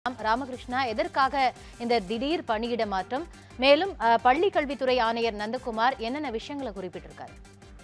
ராம்- ராமகிருஷ்ணா எதற்காக இந்த திடீர் பணியிட மாற்றம் மேலும் அஹ், பள்ளி கல்வித்துறை ஆணையர் நந்தகுமார் என்னென்ன விஷயங்களை குறிப்பிட்டிருக்காரு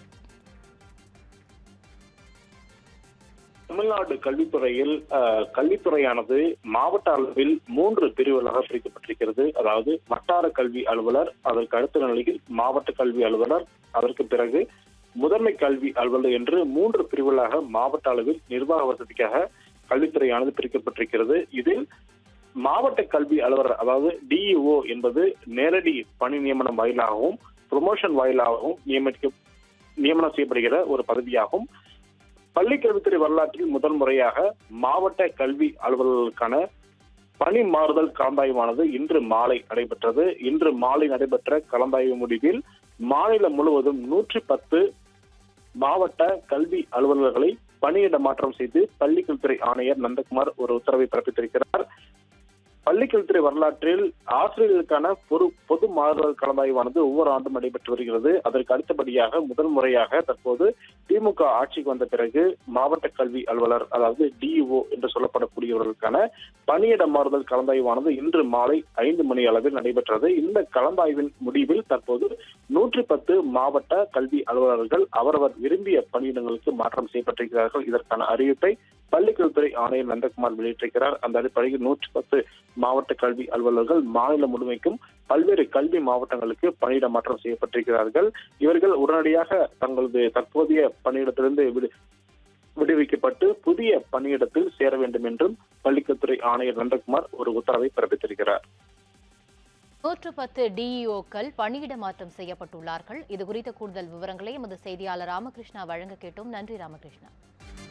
தமிழ்நாடு கல்வித்துறையில் அஹ், கல்வித்துறையானது மாவட்ட அளவில் மூன்று பிரிவுகளாக பிரிக்கப்பட்டிருக்கிறது அதாவது வட்டார கல்வி அலுவலர் அதற்கு அடுத்த நிலையில் மாவட்ட கல்வி அலுவலர் அதற்கு பிறகு முதன்மை கல்வி அலுவலர் என்று மூன்று பிரிவுகளாக மாவட்ட அளவில் நிர்வாக வசதிக்காக கல்வித்துறையானது பிரிக்கப்பட்டிருக்கிறது இதில் மாவட்ட கல்வி அலுவலர் அதாவது டிஇஓ என்பது நேரடி பணி நியமனம் வாயிலாகவும் ப்ரொமோஷன் வாயிலாகவும் நியமிக்க நியமனம் செய்யப்படுகிற ஒரு பதவியாகும் பள்ளி கல்வித்துறை வரலாற்றில் முதல் முறையாக மாவட்ட கல்வி அலுவலர்களுக்கான பணி மாறுதல் கலந்தாய்வானது இன்று மாலை நடைபெற்றது இன்று மாலை நடைபெற்ற கலந்தாய்வு முடிவில் மாநிலம் முழுவதும் நூற்றி பத்து மாவட்ட கல்வி அலுவலர்களை பணியிட மாற்றம் செய்து பள்ளிக்கல்வித்துறை ஆணையர் நந்தகுமார் ஒரு உத்தரவை பிறப்பித்திருக்கிறார் பள்ளிக்கல்வித்துறை வரலாற்றில் ஆசிரியர்களுக்கான பொது பொது மாறுதல் கலந்தாய்வானது ஒவ்வொரு ஆண்டும் நடைபெற்று வருகிறது அதற்கு அடுத்தபடியாக முதல் முறையாக தற்போது திமுக ஆட்சிக்கு வந்த பிறகு மாவட்ட கல்வி அலுவலர் அதாவது டிஇஓ என்று சொல்லப்படக்கூடியவர்களுக்கான பணியிட மாறுதல் கலந்தாய்வானது இன்று மாலை ஐந்து மணி அளவில் நடைபெற்றது இந்த கலந்தாய்வின் முடிவில் தற்போது நூற்றி பத்து மாவட்ட கல்வி அலுவலர்கள் அவரவர் விரும்பிய பணியிடங்களுக்கு மாற்றம் செய்யப்பட்டிருக்கிறார்கள் இதற்கான அறிவிப்பை பள்ளிக்கல்வித்துறை ஆணையர் நந்தகுமார் வெளியிட்டிருக்கிறார் அந்த அடிப்படையில் நூற்றி பத்து மாவட்ட கல்வி அலுவலர்கள் மாநிலம் முழுமைக்கும் பல்வேறு கல்வி மாவட்டங்களுக்கு பணியிட மாற்றம் செய்யப்பட்டிருக்கிறார்கள் இவர்கள் உடனடியாக தங்களது தற்போதைய பணியிடத்திலிருந்து விடு விடுவிக்கப்பட்டு புதிய பணியிடத்தில் சேர வேண்டும் என்றும் பள்ளிக்கல்வித்துறை ஆணையர் நந்தகுமார் ஒரு உத்தரவை பிறப்பித்திருக்கிறார் நூற்று பத்து டிஇஓக்கள் பணியிட மாற்றம் செய்யப்பட்டுள்ளார்கள் இது குறித்த கூடுதல் விவரங்களை எமது செய்தியாளர் ராமகிருஷ்ணா வழங்க கேட்டோம் நன்றி ராமகிருஷ்ணா